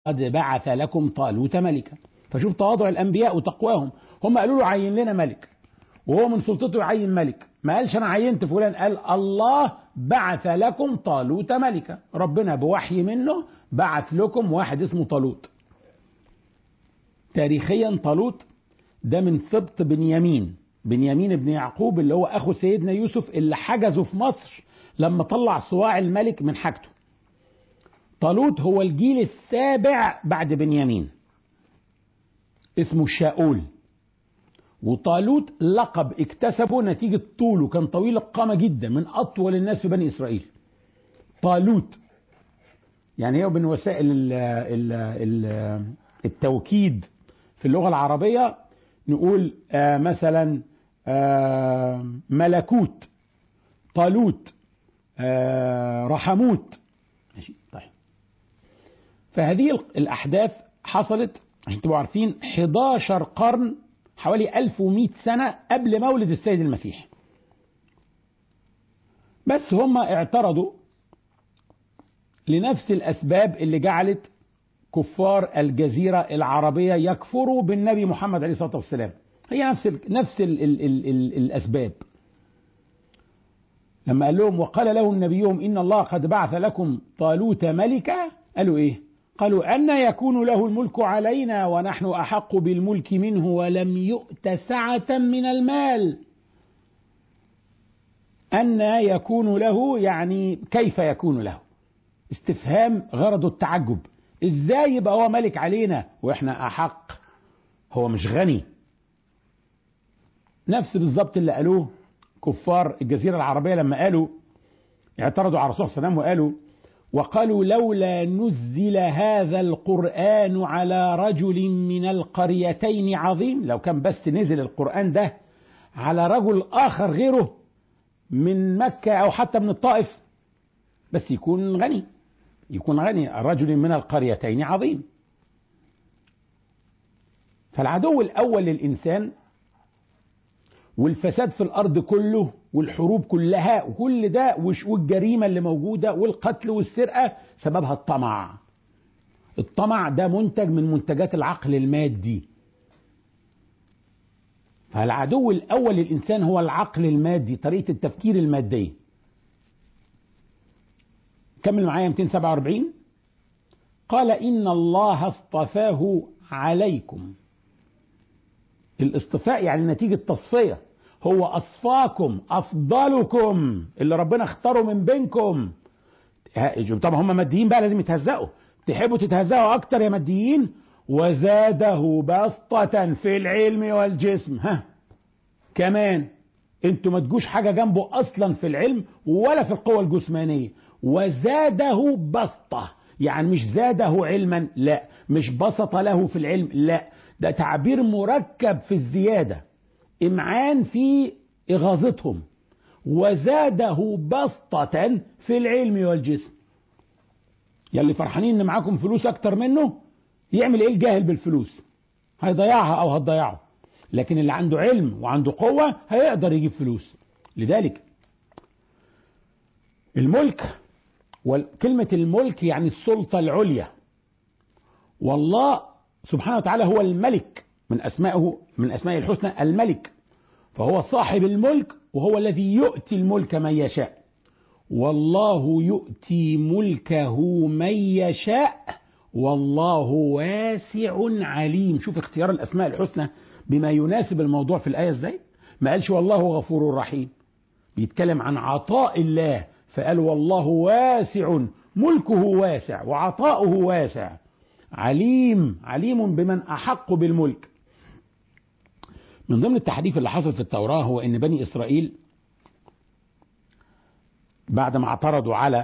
قد بعث لكم طالوت ملكا فشوف تواضع الانبياء وتقواهم هم قالوا له عين لنا ملك وهو من سلطته يعين ملك ما قالش انا عينت فلان قال الله بعث لكم طالوت ملكا ربنا بوحي منه بعث لكم واحد اسمه طالوت تاريخيا طالوت ده من سبط بنيامين بنيامين ابن يعقوب اللي هو اخو سيدنا يوسف اللي حجزه في مصر لما طلع صواع الملك من حاجته طالوت هو الجيل السابع بعد بنيامين اسمه شاول وطالوت لقب اكتسبه نتيجة طوله كان طويل القامة جدا من أطول الناس في بني إسرائيل طالوت يعني هي من وسائل ال ال ال التوكيد في اللغة العربية نقول آه مثلا آه ملكوت طالوت آه رحموت ماشي طيب فهذه الأحداث حصلت عشان تبقوا عارفين 11 قرن حوالي 1100 سنة قبل مولد السيد المسيح بس هم اعترضوا لنفس الأسباب اللي جعلت كفار الجزيرة العربية يكفروا بالنبي محمد عليه الصلاة والسلام هي نفس ال نفس ال ال ال ال الأسباب لما قال لهم وقال لهم نبيهم إن الله قد بعث لكم طالوت ملكا قالوا إيه قالوا أن يكون له الملك علينا ونحن أحق بالملك منه ولم يؤت سعة من المال أن يكون له يعني كيف يكون له استفهام غرضه التعجب ازاي يبقى هو ملك علينا واحنا احق هو مش غني نفس بالظبط اللي قالوه كفار الجزيرة العربية لما قالوا اعترضوا على الرسول صلى الله عليه وسلم وقالوا وقالوا لولا نزل هذا القرآن على رجل من القريتين عظيم لو كان بس نزل القرآن ده على رجل آخر غيره من مكة أو حتى من الطائف بس يكون غني يكون غني رجل من القريتين عظيم فالعدو الأول للإنسان والفساد في الأرض كله والحروب كلها وكل ده والجريمة اللي موجودة والقتل والسرقة سببها الطمع الطمع ده منتج من منتجات العقل المادي فالعدو الأول للإنسان هو العقل المادي طريقة التفكير المادية كمل معايا 247 قال إن الله اصطفاه عليكم الاصطفاء يعني نتيجة تصفية هو أصفاكم أفضلكم اللي ربنا اختاره من بينكم طبعا هم ماديين بقى لازم يتهزقوا تحبوا تتهزقوا أكتر يا ماديين وزاده بسطة في العلم والجسم ها كمان انتوا ما تجوش حاجة جنبه أصلا في العلم ولا في القوة الجسمانية وزاده بسطة يعني مش زاده علما لا مش بسط له في العلم لا ده تعبير مركب في الزيادة إمعان في إغاظتهم وزاده بسطة في العلم والجسم يلي فرحانين ان معاكم فلوس اكتر منه يعمل ايه الجاهل بالفلوس هيضيعها او هتضيعه لكن اللي عنده علم وعنده قوة هيقدر يجيب فلوس لذلك الملك وكلمة الملك يعني السلطة العليا والله سبحانه وتعالى هو الملك من أسمائه من أسمائه الحسنى الملك فهو صاحب الملك وهو الذي يؤتي الملك من يشاء والله يؤتي ملكه من يشاء والله واسع عليم شوف اختيار الأسماء الحسنى بما يناسب الموضوع في الآية ازاي ما قالش والله غفور رحيم بيتكلم عن عطاء الله فقال والله واسع ملكه واسع وعطاؤه واسع عليم عليم بمن أحق بالملك من ضمن التحريف اللي حصل في التوراة هو أن بني إسرائيل بعد ما اعترضوا على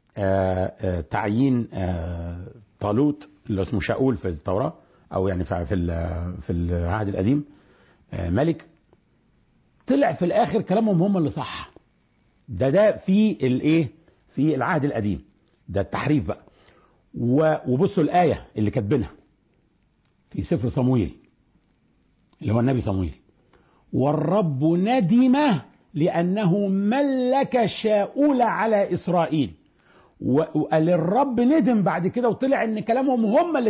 تعيين طالوت اللي اسمه شاول في التوراة أو يعني في في العهد القديم ملك طلع في الآخر كلامهم هم اللي صح ده ده في الايه في العهد القديم ده التحريف بقى وبصوا الآية اللي كاتبينها في سفر صمويل اللي هو النبي صمويل والرب ندم لأنه ملك شاؤول على إسرائيل وقال الرب ندم بعد كده وطلع ان كلامهم هم اللي